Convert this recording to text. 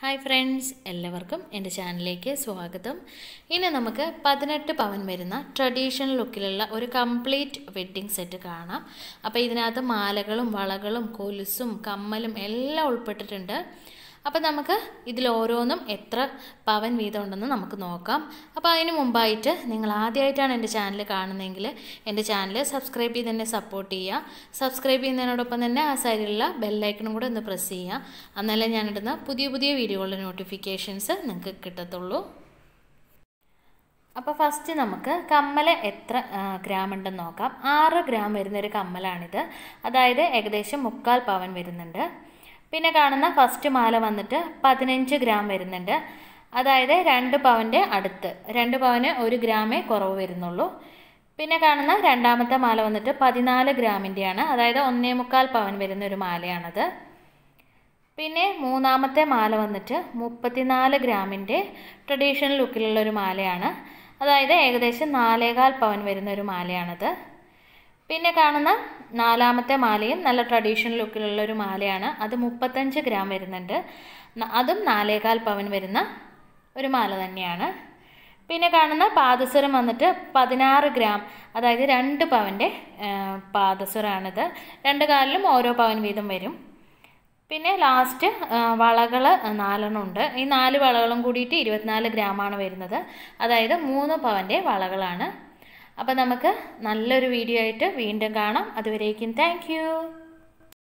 hi friends എല്ലാവർക്കും എൻ്റെ ചാനലിലേക്ക് സ്വാഗതം ഇനി നമുക്ക് പതിനെട്ട് പവൻ വരുന്ന ട്രഡീഷണൽ ലുക്കിലുള്ള ഒരു കംപ്ലീറ്റ് വെഡ്ഡിങ് സെറ്റ് കാണാം അപ്പോൾ ഇതിനകത്ത് മാലകളും വളകളും കൊലുസും കമ്മലും എല്ലാം ഉൾപ്പെട്ടിട്ടുണ്ട് അപ്പോൾ നമുക്ക് ഇതിൽ ഓരോന്നും എത്ര പവൻ വീതം ഉണ്ടെന്ന് നമുക്ക് നോക്കാം അപ്പോൾ അതിന് മുമ്പായിട്ട് നിങ്ങൾ ആദ്യമായിട്ടാണ് എൻ്റെ ചാനൽ കാണുന്നതെങ്കിൽ എൻ്റെ ചാനൽ സബ്സ്ക്രൈബ് ചെയ്ത് തന്നെ സപ്പോർട്ട് ചെയ്യുക സബ്സ്ക്രൈബ് ചെയ്യുന്നതിനോടൊപ്പം തന്നെ ആ സൈഡിലുള്ള ബെല്ലൈക്കണും കൂടെ ഒന്ന് പ്രസ് ചെയ്യുക എന്നാലേ ഞാനിടുന്ന പുതിയ പുതിയ വീഡിയോകളുടെ നോട്ടിഫിക്കേഷൻസ് നിങ്ങൾക്ക് കിട്ടത്തുള്ളൂ അപ്പോൾ ഫസ്റ്റ് നമുക്ക് കമ്മൽ എത്ര ഗ്രാം ഉണ്ടെന്ന് നോക്കാം ആറ് ഗ്രാം വരുന്നൊരു കമ്മലാണിത് അതായത് ഏകദേശം മുക്കാൽ പവൻ വരുന്നുണ്ട് പിന്നെ കാണുന്ന ഫസ്റ്റ് മാല വന്നിട്ട് പതിനഞ്ച് ഗ്രാം വരുന്നുണ്ട് അതായത് രണ്ട് പവൻ്റെ അടുത്ത് രണ്ട് പവന് ഒരു ഗ്രാമേ കുറവ് വരുന്നുള്ളൂ പിന്നെ കാണുന്ന രണ്ടാമത്തെ മാല വന്നിട്ട് പതിനാല് ഗ്രാമിൻ്റെയാണ് അതായത് ഒന്നേ മുക്കാൽ പവൻ വരുന്ന ഒരു മാലയാണത് പിന്നെ മൂന്നാമത്തെ മാല വന്നിട്ട് മുപ്പത്തിനാല് ഗ്രാമിൻ്റെ ട്രഡീഷണൽ ലുക്കിലുള്ള ഒരു മാലയാണ് അതായത് ഏകദേശം നാലേകാൽ പവൻ വരുന്ന ഒരു മാലയാണത് പിന്നെ കാണുന്ന നാലാമത്തെ മാലയും നല്ല ട്രഡീഷണൽ ലുക്കിലുള്ള ഒരു മാലയാണ് അത് മുപ്പത്തഞ്ച് ഗ്രാം വരുന്നുണ്ട് അതും നാലേകാൽ പവൻ വരുന്ന ഒരു മാല തന്നെയാണ് പിന്നെ കാണുന്ന പാദസരം വന്നിട്ട് പതിനാറ് ഗ്രാം അതായത് രണ്ട് പവൻ്റെ പാദസരമാണിത് രണ്ട് കാലിലും ഓരോ പവൻ വീതം വരും പിന്നെ ലാസ്റ്റ് വളകൾ നാലെണ്ണം ഉണ്ട് ഈ നാല് വളകളും കൂടിയിട്ട് ഇരുപത്തിനാല് ഗ്രാമാണ് വരുന്നത് അതായത് മൂന്ന് പവൻ്റെ വളകളാണ് അപ്പോൾ നമുക്ക് നല്ലൊരു വീഡിയോ ആയിട്ട് വീണ്ടും കാണാം അതുവരേക്കും താങ്ക്